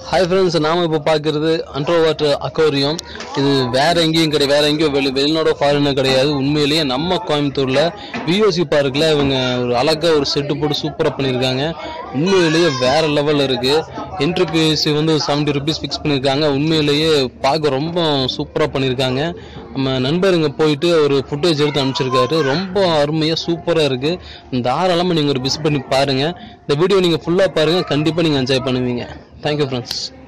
hi friends நாம இப்போ பார்க்குறது அண்ட்ரோவாட் அக்வாரியம் இது வேற எங்கேயும் கிடையாது வேற எங்கேயும் வெளி வெளிநாடோ ஃபாரினோ கிடையாது உண்மையிலேயே நம்ம கோயம்புத்தூரில் விஓசி பார்க்கில் இவங்க ஒரு அழகாக ஒரு செட்டு போட்டு சூப்பராக பண்ணியிருக்காங்க உண்மையிலேயே வேற லெவலில் இருக்குது என்ட்ரி ஃபீஸ் வந்து செவன்ட்டி ருபீஸ் ஃபிக்ஸ் பண்ணியிருக்காங்க உண்மையிலேயே பார்க்க ரொம்ப சூப்பராக பண்ணியிருக்காங்க நம்ம நண்பர் இங்கே போயிட்டு ஒரு ஃபுட்டேஜ் எடுத்து அனுப்பிச்சிருக்காரு ரொம்ப அருமையாக சூப்பராக இருக்குது தாராளமாக நீங்கள் ஒரு விசிட் பண்ணி பாருங்கள் இந்த வீடியோ நீங்கள் ஃபுல்லாக பாருங்கள் கண்டிப்பாக நீங்கள் என்ஜாய் பண்ணுவீங்க தேங்க்யூ ஃப்ரெண்ட்ஸ்